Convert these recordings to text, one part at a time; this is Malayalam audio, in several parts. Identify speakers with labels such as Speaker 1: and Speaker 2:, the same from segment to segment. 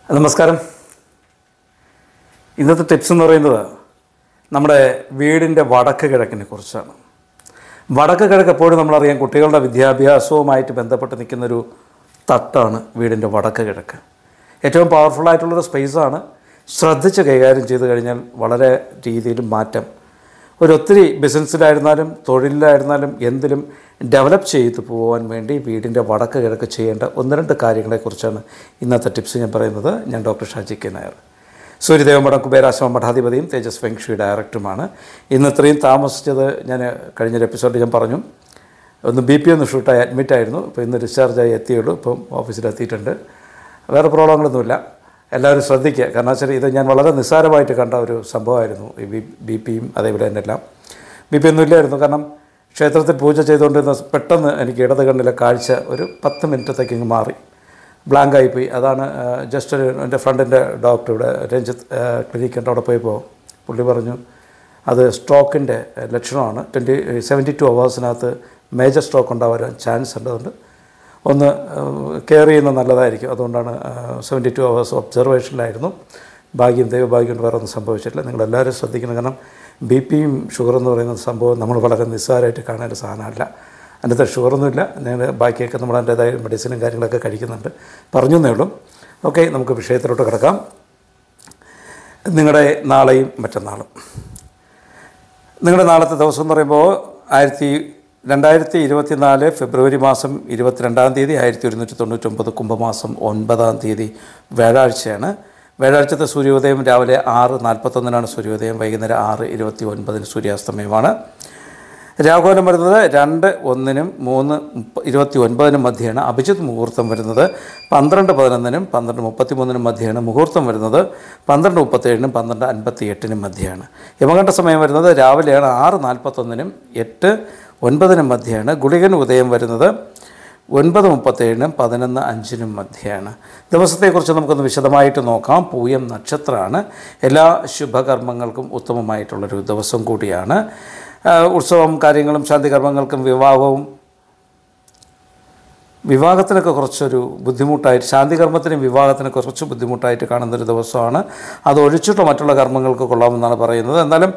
Speaker 1: നമസ്കാരം ഇന്നത്തെ ടിപ്സ് എന്ന് പറയുന്നത് നമ്മുടെ വീടിൻ്റെ വടക്ക് കിഴക്കിനെ കുറിച്ചാണ് വടക്ക് കിഴക്ക് എപ്പോഴും നമ്മളറിയാം കുട്ടികളുടെ വിദ്യാഭ്യാസവുമായിട്ട് ബന്ധപ്പെട്ട് നിൽക്കുന്നൊരു തട്ടാണ് വീടിൻ്റെ വടക്ക് കിഴക്ക് ഏറ്റവും പവർഫുൾ ആയിട്ടുള്ളൊരു സ്പേസാണ് ശ്രദ്ധിച്ച് കൈകാര്യം ചെയ്ത് കഴിഞ്ഞാൽ വളരെ രീതിയിൽ മാറ്റം ഒരു ഒത്തിരി ബിസിനസ്സിലായിരുന്നാലും തൊഴിലിലായിരുന്നാലും എന്തിലും ഡെവലപ്പ് ചെയ്തു പോകാൻ വേണ്ടി വീടിൻ്റെ വടക്ക് കിഴക്ക് ചെയ്യേണ്ട ഒന്ന് രണ്ട് കാര്യങ്ങളെക്കുറിച്ചാണ് ഇന്നത്തെ ടിപ്സ് ഞാൻ പറയുന്നത് ഞാൻ ഡോക്ടർ ഷാജി കെ നായർ സൂര്യദേവമഠം കുബേരാശ്രമ മഠാധിപതിയും തേജസ് ഫെങ്ഷി ഡയറക്ടറുമാണ് ഇന്ന് ഇത്രയും താമസിച്ചത് ഞാൻ കഴിഞ്ഞൊരു എപ്പിസോഡിൽ ഞാൻ പറഞ്ഞു ഒന്ന് ബി പി ഒന്ന് ഷൂട്ടായി അഡ്മിറ്റായിരുന്നു ഇപ്പോൾ ഇന്ന് ഡിസ്ചാർജായി എത്തിയുള്ളൂ ഇപ്പം ഓഫീസിലെത്തിയിട്ടുണ്ട് വേറെ പ്രോബ്ലങ്ങളൊന്നുമില്ല എല്ലാവരും ശ്രദ്ധിക്കുക കാരണം വെച്ചാൽ ഇത് ഞാൻ വളരെ നിസ്സാരമായിട്ട് കണ്ട ഒരു സംഭവമായിരുന്നു ഈ ബി ബി പിയും അതേപോലെ തന്നെ എല്ലാം ബി പി ഒന്നും ഇല്ലായിരുന്നു കാരണം ക്ഷേത്രത്തിൽ പൂജ ചെയ്തുകൊണ്ടിരുന്ന പെട്ടെന്ന് എനിക്ക് ഇടത് കണ്ണിലെ കാഴ്ച ഒരു പത്ത് മിനിറ്റത്തേക്ക് ഇങ്ങ് മാറി ബ്ലാങ്ക് ആയിപ്പോയി അതാണ് ജസ്റ്റ് ഒരു എൻ്റെ ഫ്രണ്ടിൻ്റെ ഡോക്ടർ ഇവിടെ രഞ്ജിത്ത് ക്ലിനിക്കിൻ്റെ അവിടെ പോയപ്പോൾ പുള്ളി പറഞ്ഞു അത് സ്ട്രോക്കിൻ്റെ ലക്ഷണമാണ് ട്വൻറ്റി സെവൻറ്റി ടു അവേഴ്സിനകത്ത് മേജർ സ്ട്രോക്ക് ഉണ്ടാവാൻ ചാൻസ് ഉണ്ട് അതുകൊണ്ട് ഒന്ന് കെയർ ചെയ്യുന്നത് നല്ലതായിരിക്കും അതുകൊണ്ടാണ് സെവൻറ്റി ടു അവേഴ്സ് ഒബ്സർവേഷനിലായിരുന്നു ഭാഗ്യം ദൈവഭാഗ്യം കൊണ്ട് വേറെ ഒന്നും സംഭവിച്ചിട്ടില്ല നിങ്ങളെല്ലാവരും ശ്രദ്ധിക്കണം കാരണം ബി പിയും ഷുഗർ എന്ന് പറയുന്ന സംഭവം നമ്മൾ വളരെ നിസ്സാരമായിട്ട് കാണേണ്ട സാധനമല്ല അതിൻ്റെ ഷുഗറൊന്നുമില്ല നിങ്ങൾ ബാക്കിയൊക്കെ നമ്മൾ അതിൻ്റേതായ മെഡിസിനും കാര്യങ്ങളൊക്കെ കഴിക്കുന്നുണ്ട് പറഞ്ഞു എന്നേ ഉള്ളൂ ഓക്കെ നമുക്ക് വിഷയത്തിലോട്ട് കിടക്കാം നിങ്ങളുടെ നാളെയും മറ്റന്നാളും നിങ്ങളുടെ നാളത്തെ ദിവസം എന്ന് പറയുമ്പോൾ ആയിരത്തി രണ്ടായിരത്തി ഇരുപത്തി നാല് ഫെബ്രുവരി മാസം ഇരുപത്തിരണ്ടാം തീയതി ആയിരത്തി ഒരുന്നൂറ്റി തൊണ്ണൂറ്റൊമ്പത് കുംഭമാസം ഒൻപതാം തീയതി വ്യാഴാഴ്ചയാണ് വ്യാഴാഴ്ചത്തെ സൂര്യോദയം രാവിലെ ആറ് നാൽപ്പത്തൊന്നിനാണ് സൂര്യോദയം വൈകുന്നേരം ആറ് ഇരുപത്തി ഒൻപതിന് സൂര്യാസ്തമയമാണ് രാഘോലം വരുന്നത് രണ്ട് ഒന്നിനും മൂന്ന് മുപ്പ ഇരുപത്തി ഒൻപതിനും മധ്യയാണ് അഭിജിത്ത് മുഹൂർത്തം വരുന്നത് പന്ത്രണ്ട് പതിനൊന്നിനും പന്ത്രണ്ട് മുപ്പത്തി മൂന്നിനും മധ്യയാണ് മുഹൂർത്തം വരുന്നത് പന്ത്രണ്ട് മുപ്പത്തേഴിനും പന്ത്രണ്ട് അൻപത്തി എട്ടിനും മധ്യയാണ് യമകണ്ഠ സമയം വരുന്നത് രാവിലെയാണ് ആറ് നാൽപ്പത്തൊന്നിനും എട്ട് ഒൻപതിനും മധ്യയാണ് ഗുളികൻ ഉദയം വരുന്നത് ഒൻപത് മുപ്പത്തേഴിനും പതിനൊന്ന് അഞ്ചിനും മധ്യയാണ് ദിവസത്തെക്കുറിച്ച് നമുക്കൊന്ന് വിശദമായിട്ട് നോക്കാം പൂയം നക്ഷത്രമാണ് എല്ലാ ശുഭകർമ്മങ്ങൾക്കും ഉത്തമമായിട്ടുള്ളൊരു ദിവസം കൂടിയാണ് ഉത്സവം കാര്യങ്ങളും ശാന്തികർമ്മങ്ങൾക്കും വിവാഹവും വിവാഹത്തിനൊക്കെ കുറച്ചൊരു ബുദ്ധിമുട്ടായിട്ട് ശാന്തികർമ്മത്തിനും വിവാഹത്തിനും കുറച്ച് ബുദ്ധിമുട്ടായിട്ട് കാണുന്നൊരു ദിവസമാണ് അത് ഒഴിച്ചിട്ട് മറ്റുള്ള കർമ്മങ്ങൾക്ക് കൊള്ളാമെന്നാണ് പറയുന്നത് എന്നാലും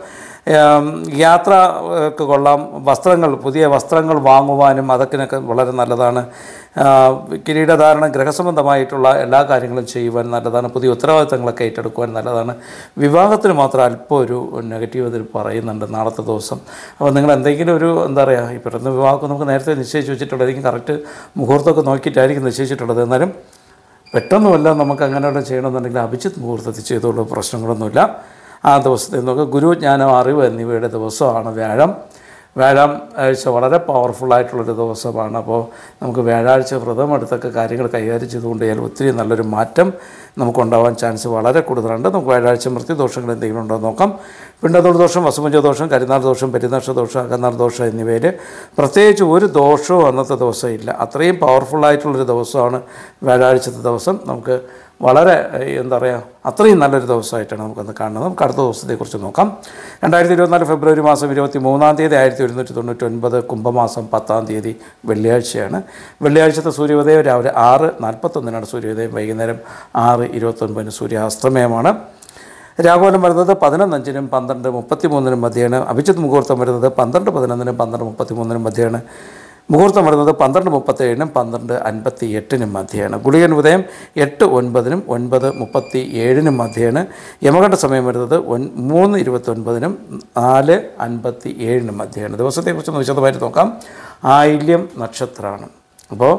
Speaker 1: യാത്രക്ക് കൊള്ളാം വസ്ത്രങ്ങൾ പുതിയ വസ്ത്രങ്ങൾ വാങ്ങുവാനും അതൊക്കെ വളരെ നല്ലതാണ് കിരീടധാരണം ഗ്രഹസംബന്ധമായിട്ടുള്ള എല്ലാ കാര്യങ്ങളും ചെയ്യുവാൻ നല്ലതാണ് പുതിയ ഉത്തരവാദിത്തങ്ങളൊക്കെ ഏറ്റെടുക്കുവാൻ നല്ലതാണ് വിവാഹത്തിന് മാത്രം അല്പം ഒരു നെഗറ്റീവ് അതിൽ പറയുന്നുണ്ട് നാളത്തെ ദിവസം അപ്പോൾ നിങ്ങൾ എന്തെങ്കിലും ഒരു എന്താ പറയുക ഈ പെട്ടെന്ന് വിവാഹമൊക്കെ നമുക്ക് നേരത്തെ നിശ്ചയിച്ച് വെച്ചിട്ടുള്ളതായിരിക്കും കറക്റ്റ് മുഹൂർത്തമൊക്കെ നോക്കിയിട്ടായിരിക്കും നിശ്ചയിച്ചിട്ടുള്ളത് എന്നാലും പെട്ടെന്നുമല്ല നമുക്ക് അങ്ങനെയുള്ള ചെയ്യണമെന്നുണ്ടെങ്കിൽ അഭിജിത്ത് മുഹൂർത്തത്തിൽ ചെയ്തോളൂ പ്രശ്നങ്ങളൊന്നുമില്ല ആ ദിവസത്തെ നോക്കുക ഗുരുജ്ഞാനം അറിവ് എന്നിവയുടെ ദിവസമാണ് വ്യാഴം വ്യാഴം ആഴ്ച വളരെ പവർഫുള്ളായിട്ടുള്ളൊരു ദിവസമാണ് അപ്പോൾ നമുക്ക് വ്യാഴാഴ്ച വ്രതം എടുത്തൊക്കെ കാര്യങ്ങൾ കൈകാര്യം ചെയ്തുകൊണ്ട് കഴിഞ്ഞാൽ ഒത്തിരി നല്ലൊരു മാറ്റം നമുക്കുണ്ടാവാൻ ചാൻസ് വളരെ കൂടുതലുണ്ട് നമുക്ക് വ്യാഴാഴ്ച മൃത്യുദോഷങ്ങൾ എന്തെങ്കിലും ഉണ്ടോ എന്ന് നോക്കാം പിണ്ടതോട് ദോഷം വസുമഞ്ച ദോഷം കരിനാൾ ദോഷം പെരുന്നാക്ഷ ദോഷം അകന്നാൾ ദോഷം എന്നിവയിൽ പ്രത്യേകിച്ച് ഒരു ദോഷവും അന്നത്തെ ദിവസം ഇല്ല അത്രയും പവർഫുള്ളായിട്ടുള്ളൊരു ദിവസമാണ് വ്യാഴാഴ്ചത്തെ ദിവസം നമുക്ക് വളരെ എന്താ പറയുക അത്രയും നല്ലൊരു ദിവസമായിട്ടാണ് നമുക്കന്ന് കാണുന്നത് നമുക്ക് അടുത്ത ദിവസത്തെക്കുറിച്ച് നോക്കാം രണ്ടായിരത്തി ഇരുപത്തിനാല് ഫെബ്രുവരി മാസം ഇരുപത്തി മൂന്നാം തീയതി ആയിരത്തി ഒരുന്നൂറ്റി തൊണ്ണൂറ്റി ഒൻപത് കുംഭമാസം പത്താം തീയതി വെള്ളിയാഴ്ചയാണ് വെള്ളിയാഴ്ചത്തെ സൂര്യോദയം രാവിലെ ആറ് നാൽപ്പത്തൊന്നിനാണ് സൂര്യോദയം വൈകുന്നേരം ആറ് ഇരുപത്തൊൻപതിന് സൂര്യാസ്തമയമാണ് രാഘോലം വരുന്നത് പതിനൊന്നഞ്ചിനും പന്ത്രണ്ട് മുപ്പത്തി മൂന്നിനും മധ്യയാണ് അഭിജിത്ത് മുഹൂർത്തം വരുന്നത് പന്ത്രണ്ട് പതിനൊന്നിനും പന്ത്രണ്ട് മുപ്പത്തി മൂന്നിനും മധ്യയാണ് മുഹൂർത്തം വരുന്നത് പന്ത്രണ്ട് മുപ്പത്തേഴിനും പന്ത്രണ്ട് അൻപത്തി എട്ടിനും മധ്യയാണ് ഗുളികൻ ഉദയം എട്ട് ഒൻപതിനും ഒൻപത് മുപ്പത്തി ഏഴിനും മധ്യയാണ് യമകണ്ഠ സമയം വരുന്നത് ഒൻ മൂന്ന് ഇരുപത്തൊൻപതിനും നാല് അൻപത്തി ഏഴിനും മധ്യയാണ് ദിവസത്തെക്കുറിച്ച് ഒന്ന് വിശദമായിട്ട് നോക്കാം ആയില്യം നക്ഷത്രമാണ് അപ്പോൾ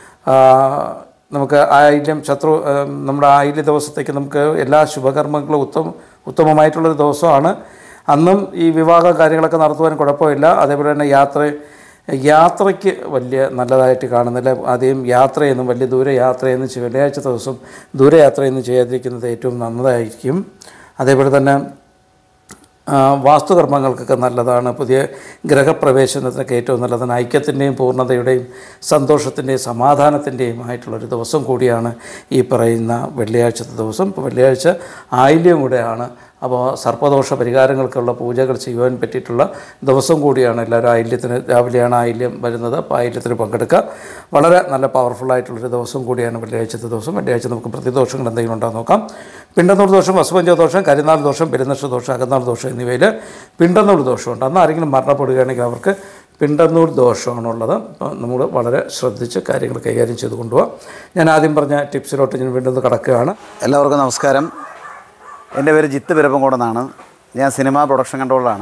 Speaker 1: നമുക്ക് ആയില്യം ശത്രു നമ്മുടെ ആയില്യ ദിവസത്തേക്ക് നമുക്ക് എല്ലാ ശുഭകർമ്മങ്ങളും ഉത്തമ ഉത്തമമായിട്ടുള്ളൊരു ദിവസമാണ് അന്നും ഈ വിവാഹ കാര്യങ്ങളൊക്കെ നടത്തുവാൻ കുഴപ്പമില്ല അതേപോലെ തന്നെ യാത്ര യാത്രയ്ക്ക് വലിയ നല്ലതായിട്ട് കാണുന്നില്ല ആദ്യം യാത്രയൊന്നും വലിയ ദൂര യാത്രയൊന്നും ചെയ്യും വെള്ളിയാഴ്ച ദിവസം ദൂരയാത്രയൊന്നും ചെയ്യാതിരിക്കുന്നത് ഏറ്റവും നല്ലതായിരിക്കും അതേപോലെ തന്നെ വാസ്തുകർമ്മങ്ങൾക്കൊക്കെ നല്ലതാണ് പുതിയ ഗ്രഹപ്രവേശനത്തിനൊക്കെ ഏറ്റവും നല്ലതാണ് ഐക്യത്തിൻ്റെയും പൂർണ്ണതയുടെയും സന്തോഷത്തിൻ്റെയും സമാധാനത്തിൻ്റെയും ആയിട്ടുള്ളൊരു ദിവസം കൂടിയാണ് ഈ പറയുന്ന വെള്ളിയാഴ്ചത്തെ ദിവസം ഇപ്പോൾ വെള്ളിയാഴ്ച ആയില്യം കൂടെയാണ് അപ്പോൾ സർപ്പദോഷ പരിഹാരങ്ങൾക്കുള്ള പൂജകൾ ചെയ്യുവാൻ പറ്റിയിട്ടുള്ള ദിവസം കൂടിയാണ് എല്ലാവരും ആയില്യത്തിന് രാവിലെയാണ് ആയില്യം വരുന്നത് അപ്പോൾ ആയില്യത്തിന് പങ്കെടുക്കുക വളരെ നല്ല പവർഫുൾ ആയിട്ടുള്ളൊരു ദിവസം കൂടിയാണ് വെള്ളിയാഴ്ചത്തെ ദിവസം വെള്ളിയാഴ്ച നമുക്ക് പ്രതിദോഷങ്ങൾ എന്തെങ്കിലും ഉണ്ടോ എന്ന് നോക്കാം പിണ്ടന്നൂർ ദോഷം വസുപഞ്ച ദോഷം കരിനാൾ ദോഷം പെരുന്നക്ഷ ദോഷം അകന്നാൾ ദോഷം എന്നിവയിൽ പിണ്ടന്നൂർ ദോഷമുണ്ട് അന്ന് ആരെങ്കിലും മരണപ്പെടുകയാണെങ്കിൽ അവർക്ക് പിണ്ടന്നൂർ ദോഷമാണുള്ളത് അപ്പോൾ നമ്മൾ വളരെ ശ്രദ്ധിച്ച് കാര്യങ്ങൾ കൈകാര്യം ചെയ്ത് കൊണ്ടുപോകാം ഞാൻ ആദ്യം പറഞ്ഞ ടിപ്സിലോട്ട് ഞാൻ വീണ്ടും ഒന്ന് കടക്കുകയാണ്
Speaker 2: എല്ലാവർക്കും നമസ്കാരം എൻ്റെ പേര് ജിത്ത് പിരപ്പംകോടെന്നാണ് ഞാൻ സിനിമ പ്രൊഡക്ഷൻ കൺട്രോളറാണ്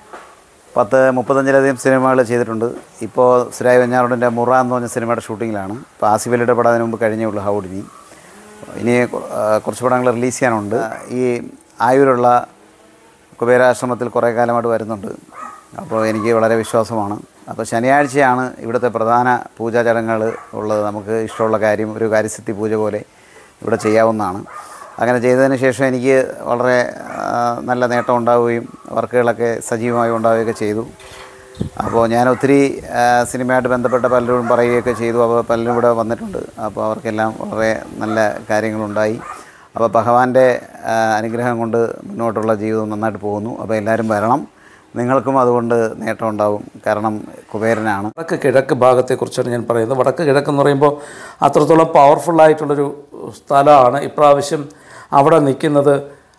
Speaker 2: പത്ത് മുപ്പത്തഞ്ചിലധികം സിനിമകൾ ചെയ്തിട്ടുണ്ട് ഇപ്പോൾ സുരായ് വെഞ്ഞാറോടിൻ്റെ മുറ എന്ന് പറഞ്ഞ സിനിമയുടെ ഷൂട്ടിങ്ങിലാണ് ഇപ്പോൾ ആസിഫ് അലിയുടെ പടം അതിന് മുമ്പ് കഴിഞ്ഞേ ഉള്ളൂ ഹൗഡിനി ഇനി കു- ആ, കുറച്ച് പടങ്ങൾ റിലീസ് ചെയ്യാനുണ്ട് ഈ ആയൂരുള്ള കുബേരാശ്രമത്തിൽ കുറേ കാലമായിട്ട് വരുന്നുണ്ട് അപ്പോൾ എനിക്ക് വളരെ വിശ്വാസമാണ് അപ്പോൾ ശനിയാഴ്ചയാണ് ഇവിടുത്തെ പ്രധാന പൂജാ ചടങ്ങുകൾ ഉള്ളത് നമുക്ക് ഇഷ്ടമുള്ള കാര്യം ഒരു കാര്യസിദ്ധി പൂജ പോലെ ഇവിടെ ചെയ്യാവുന്നതാണ് അങ്ങനെ ചെയ്തതിന് ശേഷം എനിക്ക് വളരെ ആ, നല്ല നേട്ടം ഉണ്ടാവുകയും വർക്കുകളൊക്കെ സജീവമായി ഉണ്ടാവുകയൊക്കെ ചെയ്തു അപ്പോൾ ഞാൻ ഒത്തിരി ആ, സിനിമയായിട്ട് ബന്ധപ്പെട്ട പലരോടും പറയുകയൊക്കെ ചെയ്തു അപ്പോൾ പലരും ഇവിടെ വന്നിട്ടുണ്ട് അപ്പോൾ അവർക്കെല്ലാം വളരെ നല്ല കാര്യങ്ങളുണ്ടായി അപ്പോൾ ഭഗവാന്റെ ആ, അനുഗ്രഹം കൊണ്ട് മുന്നോട്ടുള്ള ജീവിതം നന്നായിട്ട് പോകുന്നു അപ്പോൾ എല്ലാവരും വരണം നിങ്ങൾക്കും അതുകൊണ്ട് നേട്ടം ഉണ്ടാവും കാരണം കുബേരനാണ്
Speaker 1: വടക്ക് കിഴക്ക് ഭാഗത്തെക്കുറിച്ചാണ് ഞാൻ പറയുന്നത് വടക്ക് കിഴക്ക് എന്ന് പറയുമ്പോൾ അത്രത്തോളം പവർഫുള്ളായിട്ടുള്ളൊരു സ്ഥലമാണ് ഇപ്രാവശ്യം അവിടെ നിൽക്കുന്നത്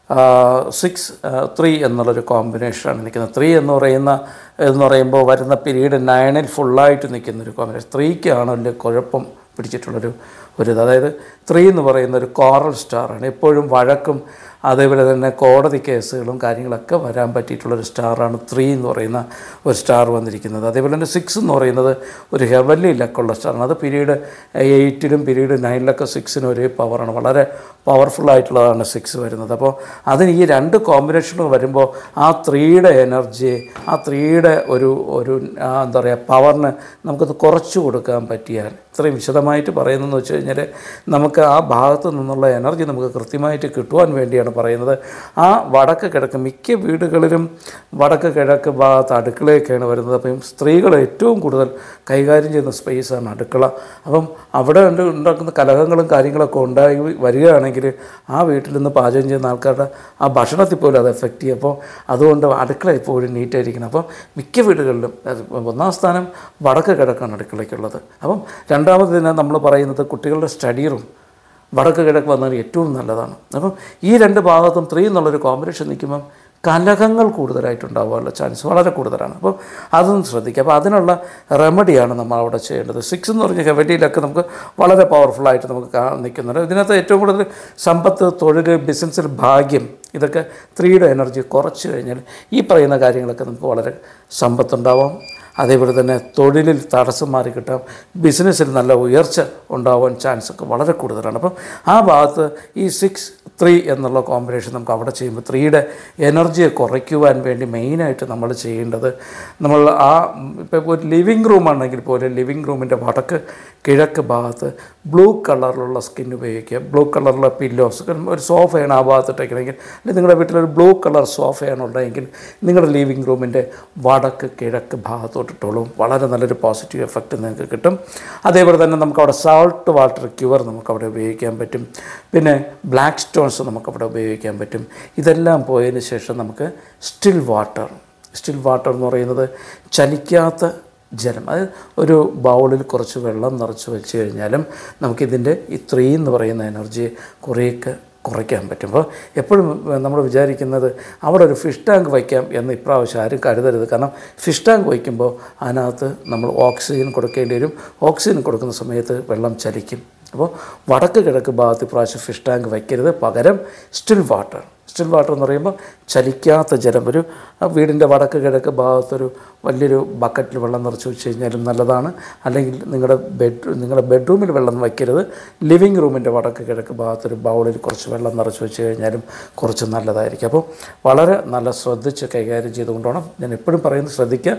Speaker 1: സിക്സ് ത്രീ എന്നുള്ളൊരു കോമ്പിനേഷനാണ് നിൽക്കുന്നത് ത്രീ എന്ന് പറയുന്ന എന്ന് പറയുമ്പോൾ വരുന്ന പീരീഡ് നയനിൽ ഫുള്ളായിട്ട് നിൽക്കുന്ന ഒരു കോമ്പിനേഷൻ ത്രീക്കാണ് വലിയ കുഴപ്പം പിടിച്ചിട്ടുള്ളൊരു ഒരു ഇത് അതായത് ത്രീ എന്ന് പറയുന്ന ഒരു കോറൽ സ്റ്റാറാണ് എപ്പോഴും വഴക്കും അതേപോലെ തന്നെ കോടതി കേസുകളും കാര്യങ്ങളൊക്കെ വരാൻ പറ്റിയിട്ടുള്ളൊരു സ്റ്റാറാണ് ത്രീ എന്ന് പറയുന്ന ഒരു സ്റ്റാർ വന്നിരിക്കുന്നത് അതേപോലെ തന്നെ സിക്സ് എന്ന് പറയുന്നത് ഒരു ഹെവൻലി ലക്കുള്ള സ്റ്റാറാണ് അത് പീരീഡ് എയ്റ്റിലും പീരീഡ് നയനിലൊക്കെ സിക്സിനും ഒരേ പവറാണ് വളരെ പവർഫുൾ ആയിട്ടുള്ളതാണ് സിക്സ് വരുന്നത് അപ്പോൾ അതിന് ഈ രണ്ട് കോമ്പിനേഷനുകൾ വരുമ്പോൾ ആ ത്രീയുടെ എനർജി ആ ത്രീയുടെ ഒരു ഒരു ആ, എന്താ പറയുക പവറിന് നമുക്കത് കുറച്ച് കൊടുക്കാൻ പറ്റിയാൽ ഇത്രയും വിശദമായിട്ട് പറയുന്നതെന്ന് വെച്ച് കഴിഞ്ഞാൽ നമുക്ക് ആ ഭാഗത്ത് നിന്നുള്ള എനർജി നമുക്ക് കൃത്യമായിട്ട് കിട്ടുവാൻ വേണ്ടിയാണ് പറയുന്നത് ആ വടക്ക് കിഴക്ക് മിക്ക വീടുകളിലും വടക്ക് കിഴക്ക് ഭാഗത്ത് അടുക്കളയൊക്കെയാണ് വരുന്നത് അപ്പം സ്ത്രീകൾ ഏറ്റവും കൂടുതൽ കൈകാര്യം ചെയ്യുന്ന സ്പേസാണ് അടുക്കള അപ്പം അവിടെ ഉണ്ട് ഉണ്ടാക്കുന്ന കലഹങ്ങളും കാര്യങ്ങളൊക്കെ ഉണ്ടായി വരികയാണെങ്കിൽ ആ വീട്ടിൽ നിന്ന് പാചകം ചെയ്യുന്ന ആൾക്കാരുടെ ആ ഭക്ഷണത്തിൽ പോലും അത് എഫക്റ്റ് ചെയ്യും അപ്പോൾ അതുകൊണ്ട് അടുക്കള എപ്പോഴും നീറ്റായിരിക്കണം അപ്പം മിക്ക വീടുകളിലും അത് ഒന്നാം സ്ഥാനം വടക്ക് കിഴക്കാണ് അടുക്കളയ്ക്കുള്ളത് അപ്പം രണ്ടാമത് തന്നെ നമ്മൾ പറയുന്നത് കുട്ടികളുടെ സ്റ്റഡി റൂം വടക്ക് കിഴക്ക് വന്നാൽ ഏറ്റവും നല്ലതാണ് അപ്പം ഈ രണ്ട് ഭാഗത്തും ത്രീ എന്നുള്ളൊരു കോമ്പിനേഷൻ നിൽക്കുമ്പം കലഹങ്ങൾ കൂടുതലായിട്ടുണ്ടാകാനുള്ള ചാൻസ് വളരെ കൂടുതലാണ് അപ്പോൾ അതൊന്നും ശ്രദ്ധിക്കുക അപ്പോൾ അതിനുള്ള റെമഡിയാണ് നമ്മൾ അവിടെ ചെയ്യേണ്ടത് സിക്സ് എന്ന് പറഞ്ഞ ഹെവലിയിലൊക്കെ നമുക്ക് വളരെ പവർഫുള്ളായിട്ട് നമുക്ക് കാ നിൽക്കുന്നുണ്ട് ഇതിനകത്ത് ഏറ്റവും കൂടുതൽ സമ്പത്ത് തൊഴിൽ ബിസിനസ്സിൽ ഭാഗ്യം ഇതൊക്കെ ത്രീയുടെ എനർജി കുറച്ച് കഴിഞ്ഞാൽ ഈ പറയുന്ന കാര്യങ്ങളൊക്കെ നമുക്ക് വളരെ സമ്പത്തുണ്ടാവാം അതേപോലെ തന്നെ തൊഴിലിൽ തടസ്സം മാറി കിട്ടാം ബിസിനസ്സിൽ നല്ല ഉയർച്ച ഉണ്ടാവാൻ ചാൻസ് ഒക്കെ വളരെ കൂടുതലാണ് അപ്പം ആ ഭാഗത്ത് ഈ സിക്സ് ത്രീ എന്നുള്ള കോമ്പിനേഷൻ നമുക്ക് അവിടെ ചെയ്യുമ്പോൾ ത്രീയുടെ എനർജിയെ കുറയ്ക്കുവാൻ വേണ്ടി മെയിനായിട്ട് നമ്മൾ ചെയ്യേണ്ടത് നമ്മൾ ആ ഇപ്പോൾ ഒരു ലിവിങ് റൂം ആണെങ്കിൽ പോലും ലിവിങ് റൂമിൻ്റെ വടക്ക് കിഴക്ക് ഭാഗത്ത് ബ്ലൂ കളറിലുള്ള സ്കിൻ ഉപയോഗിക്കുക ബ്ലൂ കളറിലുള്ള പില്ലോസ് ഒരു സോഫയാണ് ആ ഭാഗത്തിട്ടേക്കണമെങ്കിൽ അല്ലെങ്കിൽ നിങ്ങളുടെ വീട്ടിലൊരു ബ്ലൂ കളർ സോഫയാണ് ഉള്ളതെങ്കിൽ നിങ്ങളുടെ ലിവിങ് റൂമിൻ്റെ വടക്ക് കിഴക്ക് ഭാഗത്തോട്ടിട്ടോളും വളരെ നല്ലൊരു പോസിറ്റീവ് എഫക്റ്റ് നിങ്ങൾക്ക് കിട്ടും അതേപോലെ തന്നെ നമുക്ക് അവിടെ സാൾട്ട് വാട്ടർ ക്യൂർ നമുക്കവിടെ ഉപയോഗിക്കാൻ പറ്റും പിന്നെ ബ്ലാക്ക് സ്റ്റോൺസ് നമുക്കവിടെ ഉപയോഗിക്കാൻ പറ്റും ഇതെല്ലാം പോയതിന് ശേഷം നമുക്ക് സ്റ്റിൽ വാട്ടർ സ്റ്റിൽ വാട്ടർ എന്ന് പറയുന്നത് ചലിക്കാത്ത ജലം അത് ഒരു ബൗളിൽ കുറച്ച് വെള്ളം നിറച്ച് വെച്ച് കഴിഞ്ഞാലും നമുക്കിതിൻ്റെ ഈ ത്രീ എന്ന് പറയുന്ന എനർജിയെ കുറേയൊക്കെ കുറയ്ക്കാൻ പറ്റും അപ്പോൾ എപ്പോഴും നമ്മൾ വിചാരിക്കുന്നത് അവിടെ ഒരു ഫിഷ് ടാങ്ക് വയ്ക്കാം എന്ന് ഇപ്രാവശ്യം ആരും കരുതരുത് കാരണം ഫിഷ് ടാങ്ക് വയ്ക്കുമ്പോൾ അതിനകത്ത് നമ്മൾ ഓക്സിജൻ കൊടുക്കേണ്ടി വരും ഓക്സിജൻ കൊടുക്കുന്ന സമയത്ത് വെള്ളം ചലിക്കും അപ്പോൾ വടക്ക് കിഴക്ക് ഭാഗത്ത് ഇപ്രാവശ്യം ഫിഷ് ടാങ്ക് വയ്ക്കരുത് പകരം സ്റ്റിൽ വാട്ടർ സ്റ്റിൽ വാട്ടർ എന്ന് പറയുമ്പോൾ ചലിക്കാത്ത ജലം ഒരു ആ വീടിൻ്റെ വടക്ക് കിഴക്ക് ഭാഗത്തൊരു വലിയൊരു ബക്കറ്റിൽ വെള്ളം നിറച്ച് വെച്ച് കഴിഞ്ഞാലും നല്ലതാണ് അല്ലെങ്കിൽ നിങ്ങളുടെ ബെഡ് നിങ്ങളുടെ ബെഡ്റൂമിൽ വെള്ളം വയ്ക്കരുത് ലിവിങ് റൂമിൻ്റെ വടക്ക് കിഴക്ക് ഭാഗത്തൊരു ബൗളിൽ കുറച്ച് വെള്ളം നിറച്ച് വെച്ച് കഴിഞ്ഞാലും കുറച്ച് നല്ലതായിരിക്കും അപ്പോൾ വളരെ നല്ല ശ്രദ്ധിച്ച് കൈകാര്യം ചെയ്തുകൊണ്ട് വേണം ഞാൻ എപ്പോഴും പറയുന്നത് ശ്രദ്ധിക്കുക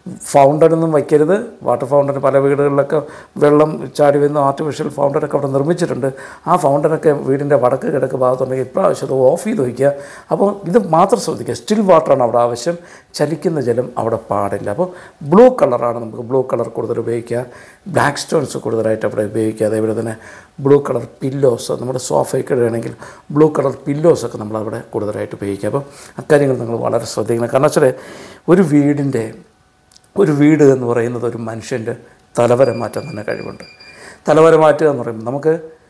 Speaker 1: ഫൗണ്ടനൊന്നും വയ്ക്കരുത് വാട്ടർ ഫൗണ്ടൻ പല വീടുകളിലൊക്കെ വെള്ളം ചാടി വരുന്ന ആർട്ടിഫിഷ്യൽ ഫൗണ്ടനൊക്കെ അവിടെ നിർമ്മിച്ചിട്ടുണ്ട് ആ ഫൗണ്ടനൊക്കെ വീടിൻ്റെ വടക്ക് കിഴക്ക് ഭാഗത്തുണ്ടെങ്കിൽ ഇപ്രാവശ്യം അത് ഓഫ് ചെയ്ത് വയ്ക്കുക അപ്പോൾ ഇത് മാത്രം ശ്രദ്ധിക്കുക സ്റ്റിൽ വാട്ടറാണ് അവിടെ ആവശ്യം ചലിക്കുന്ന ജലം അവിടെ പാടില്ല അപ്പോൾ ബ്ലൂ കളറാണ് നമുക്ക് ബ്ലൂ കളർ കൂടുതൽ ഉപയോഗിക്കുക ബ്ലാക്ക് സ്റ്റോൺസ് കൂടുതലായിട്ട് അവിടെ ഉപയോഗിക്കുക അതേപോലെ തന്നെ ബ്ലൂ കളർ പില്ലോസ് നമ്മുടെ സോഫയൊക്കെ ഇടുകയാണെങ്കിൽ ബ്ലൂ കളർ പില്ലോസൊക്കെ നമ്മൾ അവിടെ കൂടുതലായിട്ട് ഉപയോഗിക്കുക അപ്പോൾ അക്കാര്യങ്ങൾ നിങ്ങൾ വളരെ ശ്രദ്ധിക്കണം കാരണം വെച്ചാൽ ഒരു വീടിൻ്റെ ഒരു വീട് എന്ന് പറയുന്നത് ഒരു മനുഷ്യൻ്റെ തലവര മാറ്റാൻ തന്നെ കഴിവുണ്ട് തലവര മാറ്റുക എന്ന് പറയുമ്പോൾ നമുക്ക്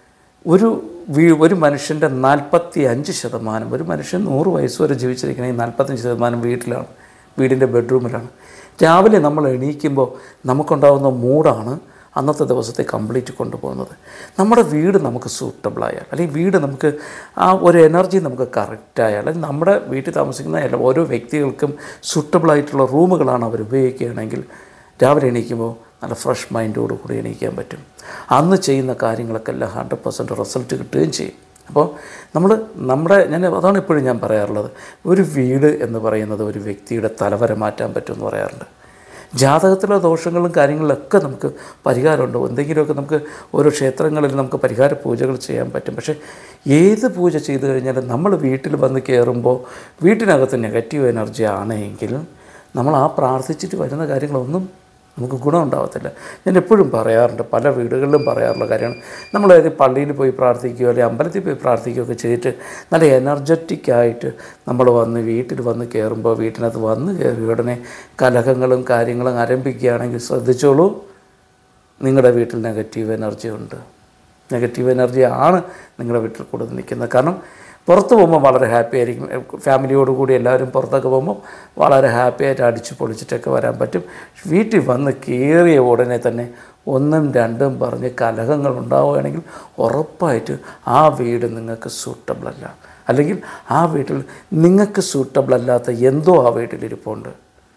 Speaker 1: ഒരു വീ ഒരു മനുഷ്യൻ്റെ നാൽപ്പത്തി അഞ്ച് ശതമാനം ഒരു മനുഷ്യൻ നൂറ് വയസ്സ് വരെ ജീവിച്ചിരിക്കണമെങ്കിൽ നാൽപ്പത്തഞ്ച് ശതമാനം വീട്ടിലാണ് വീടിൻ്റെ ബെഡ്റൂമിലാണ് രാവിലെ നമ്മൾ എണീക്കുമ്പോൾ നമുക്കുണ്ടാകുന്ന മൂഡാണ് അന്നത്തെ ദിവസത്തെ കംപ്ലീറ്റ് കൊണ്ടുപോകുന്നത് നമ്മുടെ വീട് നമുക്ക് സൂട്ടബിളായാൽ അല്ലെങ്കിൽ വീട് നമുക്ക് ആ ഒരു എനർജി നമുക്ക് കറക്റ്റായാൽ അല്ലെങ്കിൽ നമ്മുടെ വീട്ടിൽ താമസിക്കുന്ന എല്ലാ ഓരോ വ്യക്തികൾക്കും സൂട്ടബിളായിട്ടുള്ള റൂമുകളാണ് അവർ ഉപയോഗിക്കുകയാണെങ്കിൽ രാവിലെ എണീക്കുമ്പോൾ നല്ല ഫ്രഷ് മൈൻഡോട് കൂടി എണീക്കാൻ പറ്റും അന്ന് ചെയ്യുന്ന കാര്യങ്ങളൊക്കെ എല്ലാം ഹൺഡ്രഡ് പെർസെൻറ്റ് റിസൾട്ട് കിട്ടുകയും ചെയ്യും അപ്പോൾ നമ്മൾ നമ്മുടെ ഞാൻ അതാണ് ഇപ്പോഴും ഞാൻ പറയാറുള്ളത് ഒരു വീട് എന്ന് പറയുന്നത് ഒരു വ്യക്തിയുടെ തലവര മാറ്റാൻ പറ്റുമെന്ന് പറയാറുണ്ട് ജാതകത്തിലെ ദോഷങ്ങളും കാര്യങ്ങളിലൊക്കെ നമുക്ക് പരിഹാരമുണ്ട് എന്തെങ്കിലുമൊക്കെ നമുക്ക് ഓരോ ക്ഷേത്രങ്ങളിൽ നമുക്ക് പരിഹാര പൂജകൾ ചെയ്യാൻ പറ്റും പക്ഷേ ഏത് പൂജ ചെയ്തു കഴിഞ്ഞാലും നമ്മൾ വീട്ടിൽ വന്ന് കയറുമ്പോൾ വീട്ടിനകത്ത് നെഗറ്റീവ് എനർജി ആണെങ്കിൽ നമ്മൾ ആ പ്രാർത്ഥിച്ചിട്ട് വരുന്ന കാര്യങ്ങളൊന്നും നമുക്ക് ഗുണമുണ്ടാകത്തില്ല ഞാൻ എപ്പോഴും പറയാറുണ്ട് പല വീടുകളിലും പറയാറുള്ള കാര്യമാണ് നമ്മൾ ഏത് പള്ളിയിൽ പോയി പ്രാർത്ഥിക്കുകയോ അല്ലെങ്കിൽ അമ്പലത്തിൽ പോയി പ്രാർത്ഥിക്കുകയോ ഒക്കെ ചെയ്തിട്ട് നല്ല എനർജറ്റിക് ആയിട്ട് നമ്മൾ വന്ന് വീട്ടിൽ വന്ന് കയറുമ്പോൾ വീട്ടിനകത്ത് വന്ന് കയറി ഉടനെ കലഹങ്ങളും കാര്യങ്ങളും ആരംഭിക്കുകയാണെങ്കിൽ ശ്രദ്ധിച്ചോളൂ നിങ്ങളുടെ വീട്ടിൽ നെഗറ്റീവ് എനർജി ഉണ്ട് നെഗറ്റീവ് എനർജി ആണ് നിങ്ങളുടെ വീട്ടിൽ കൂടുതൽ നിൽക്കുന്നത് കാരണം പുറത്ത് പോകുമ്പോൾ വളരെ ഹാപ്പി ആയിരിക്കും ഫാമിലിയോട് കൂടി എല്ലാവരും പുറത്തൊക്കെ പോകുമ്പോൾ വളരെ ഹാപ്പി ആയിട്ട് അടിച്ച് പൊളിച്ചിട്ടൊക്കെ വരാൻ പറ്റും വീട്ടിൽ വന്ന് കയറിയ ഉടനെ തന്നെ ഒന്നും രണ്ടും പറഞ്ഞ് കലഹങ്ങൾ ഉണ്ടാവുകയാണെങ്കിൽ ഉറപ്പായിട്ട് ആ വീട് നിങ്ങൾക്ക് സൂട്ടബിൾ അല്ല അല്ലെങ്കിൽ ആ വീട്ടിൽ നിങ്ങൾക്ക് സൂട്ടബിൾ അല്ലാത്ത എന്തോ ആ വീട്ടിലിരിപ്പുണ്ട്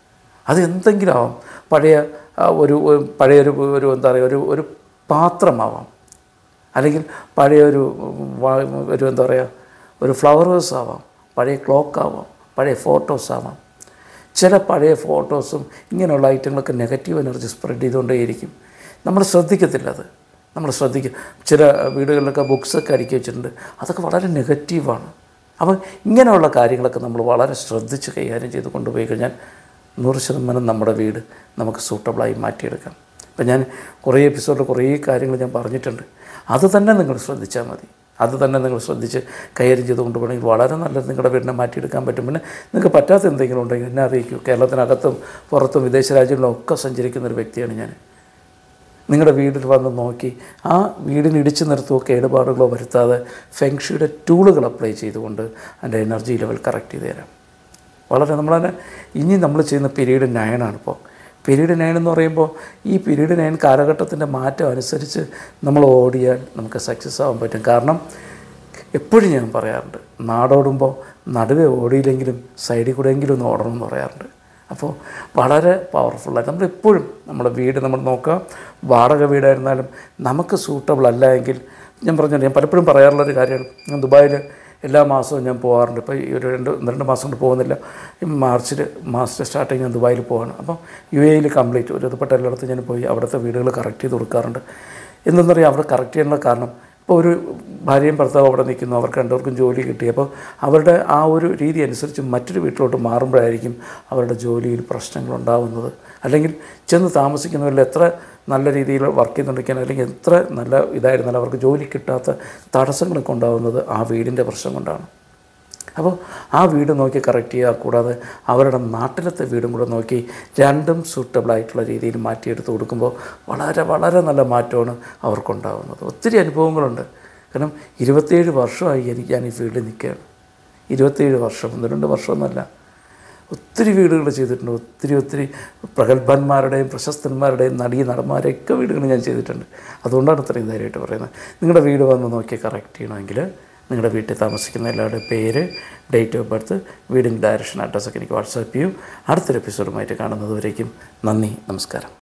Speaker 1: അത് എന്തെങ്കിലും ആവാം പഴയ ആ, ഒരു ഒരു പഴയൊരു ഒരു എന്താ പറയുക ഒരു ഒരു പാത്രമാവാം അല്ലെങ്കിൽ പഴയൊരു വാ- ഒരു എന്താ പറയുക ഒരു ഫ്ലവർ ആവാം പഴയ ക്ലോക്ക് ആവാം പഴയ ഫോട്ടോസ് ആവാം ചില പഴയ ഫോട്ടോസും ഇങ്ങനെയുള്ള ഐറ്റങ്ങളൊക്കെ നെഗറ്റീവ് എനർജി സ്പ്രെഡ് ചെയ്തുകൊണ്ടേയിരിക്കും നമ്മൾ ശ്രദ്ധിക്കത്തില്ല അത് നമ്മൾ ശ്രദ്ധിക്കും ചില വീടുകളിലൊക്കെ ബുക്സൊക്കെ അടുക്കി വെച്ചിട്ടുണ്ട് അതൊക്കെ വളരെ നെഗറ്റീവാണ് അപ്പോൾ ഇങ്ങനെയുള്ള കാര്യങ്ങളൊക്കെ നമ്മൾ വളരെ ശ്രദ്ധിച്ച് കൈകാര്യം ചെയ്ത് കൊണ്ടുപോയി കഴിഞ്ഞാൽ നൂറ് ശതമാനം നമ്മുടെ വീട് നമുക്ക് സൂട്ടബിളായി മാറ്റിയെടുക്കാം ഇപ്പം ഞാൻ കുറേ എപ്പിസോഡിൽ കുറേ കാര്യങ്ങൾ ഞാൻ പറഞ്ഞിട്ടുണ്ട് അത് തന്നെ നിങ്ങൾ ശ്രദ്ധിച്ചാൽ മതി അത് തന്നെ നിങ്ങൾ ശ്രദ്ധിച്ച് കൈകാര്യം ചെയ്ത് കൊണ്ടുപോകണമെങ്കിൽ വളരെ നല്ലത് നിങ്ങളുടെ വീടിനെ മാറ്റിയെടുക്കാൻ പറ്റും പിന്നെ നിങ്ങൾക്ക് പറ്റാത്ത എന്തെങ്കിലും ഉണ്ടെങ്കിൽ എന്നെ അറിയിക്കൂ കേരളത്തിനകത്തും പുറത്തും വിദേശ രാജ്യങ്ങളിലും ഒക്കെ സഞ്ചരിക്കുന്ന ഒരു വ്യക്തിയാണ് ഞാൻ നിങ്ങളുടെ വീട്ടിൽ വന്ന് നോക്കി ആ വീടിന് ഇടിച്ചു നിർത്തുകയോ കേടുപാടുകളോ വരുത്താതെ ഫെങ്ഷിയുടെ ടൂളുകൾ അപ്ലൈ ചെയ്തുകൊണ്ട് അതിൻ്റെ എനർജി ലെവൽ കറക്റ്റ് ചെയ്ത് തരാം വളരെ നമ്മളതിനെ ഇനി നമ്മൾ ചെയ്യുന്ന പീരീഡ് നയനാണ് ഇപ്പോൾ പീരീഡ് നയൻ എന്ന് പറയുമ്പോൾ ഈ പീരീഡ് നയൻ കാലഘട്ടത്തിൻ്റെ മാറ്റം അനുസരിച്ച് നമ്മൾ ഓടിയാൽ നമുക്ക് സക്സസ് ആവാൻ പറ്റും കാരണം എപ്പോഴും ഞാൻ പറയാറുണ്ട് നാടോടുമ്പോൾ നടുവേ ഓടിയില്ലെങ്കിലും സൈഡിൽ കൂടെയെങ്കിലും ഒന്ന് ഓടണം എന്ന് പറയാറുണ്ട് അപ്പോൾ വളരെ പവർഫുള്ളായി നമ്മളെപ്പോഴും നമ്മുടെ വീട് നമ്മൾ നോക്കുക വാടക വീടായിരുന്നാലും നമുക്ക് സൂട്ടബിൾ അല്ല എങ്കിൽ ഞാൻ പറഞ്ഞില്ല ഞാൻ പലപ്പോഴും പറയാറുള്ളൊരു കാര്യമാണ് ഞാൻ ദുബായിൽ എല്ലാ മാസവും ഞാൻ പോകാറുണ്ട് ഇപ്പോൾ ഈ ഒരു രണ്ട് ഒന്ന് രണ്ട് മാസം കൊണ്ട് പോകുന്നില്ല ഈ മാർച്ചിൽ മാസത്തെ സ്റ്റാർട്ടിങ് ഞാൻ ദുബായിൽ പോവാണ് അപ്പം യു എയിൽ കംപ്ലീറ്റ് ഒരു ഇതുപ്പെട്ട എല്ലായിടത്തും ഞാൻ പോയി അവിടുത്തെ വീടുകൾ കറക്റ്റ് ചെയ്ത് കൊടുക്കാറുണ്ട് എന്തെന്ന് പറയുക അവിടെ കറക്റ്റ് ചെയ്യാനുള്ള കാരണം ഇപ്പോൾ ഒരു ഭാര്യയും ഭർത്താവും അവിടെ നിൽക്കുന്നു അവർക്ക് രണ്ടുപേർക്കും ജോലി കിട്ടി അപ്പോൾ അവരുടെ ആ ഒരു രീതി അനുസരിച്ച് മറ്റൊരു വീട്ടിലോട്ട് മാറുമ്പോഴായിരിക്കും അവരുടെ ജോലിയിൽ പ്രശ്നങ്ങൾ ഉണ്ടാകുന്നത് അല്ലെങ്കിൽ ചെന്ന് താമസിക്കുന്നവരിൽ എത്ര നല്ല രീതിയിൽ വർക്ക് ചെയ്യുന്നുണ്ടെങ്കിൽ അല്ലെങ്കിൽ എത്ര നല്ല ഇതായിരുന്നാലും അവർക്ക് ജോലി കിട്ടാത്ത തടസ്സങ്ങളൊക്കെ ഉണ്ടാകുന്നത് ആ വീടിൻ്റെ പ്രശ്നം കൊണ്ടാണ് അപ്പോൾ ആ വീട് നോക്കി കറക്റ്റ് ചെയ്യുക കൂടാതെ അവരുടെ നാട്ടിലത്തെ വീടും കൂടെ നോക്കി രണ്ടും സൂട്ടബിൾ ആയിട്ടുള്ള രീതിയിൽ മാറ്റിയെടുത്ത് കൊടുക്കുമ്പോൾ വളരെ വളരെ നല്ല മാറ്റമാണ് അവർക്കുണ്ടാകുന്നത് ഒത്തിരി അനുഭവങ്ങളുണ്ട് കാരണം ഇരുപത്തേഴ് വർഷമായി എനിക്ക് ഞാൻ ഈ ഫീൽഡിൽ നിൽക്കുകയാണ് ഇരുപത്തേഴ് വർഷം ഒന്ന് രണ്ട് വർഷമൊന്നുമല്ല ഒത്തിരി വീടുകൾ ചെയ്തിട്ടുണ്ട് ഒത്തിരി ഒത്തിരി പ്രഗത്ഭന്മാരുടെയും പ്രശസ്തന്മാരുടെയും നടീ നടന്മാരെയൊക്കെ വീടുകൾ ഞാൻ ചെയ്തിട്ടുണ്ട് അതുകൊണ്ടാണ് ഇത്രയും ധൈര്യമായിട്ട് പറയുന്നത് നിങ്ങളുടെ വീട് വന്ന് നോക്കി കറക്റ്റ് ചെയ്യണമെങ്കിൽ നിങ്ങളുടെ വീട്ടിൽ താമസിക്കുന്ന എല്ലാവരുടെയും പേര് ഡേറ്റ് ഓഫ് ബർത്ത് വീടിൻ്റെ ഡയറക്ഷൻ അഡ്രസ്സൊക്കെ എനിക്ക് വാട്സാപ്പ് ചെയ്യൂ അടുത്തൊരു എപ്പിസോഡുമായിട്ട് കാണുന്നത് വരേക്കും നന്ദി നമസ്കാരം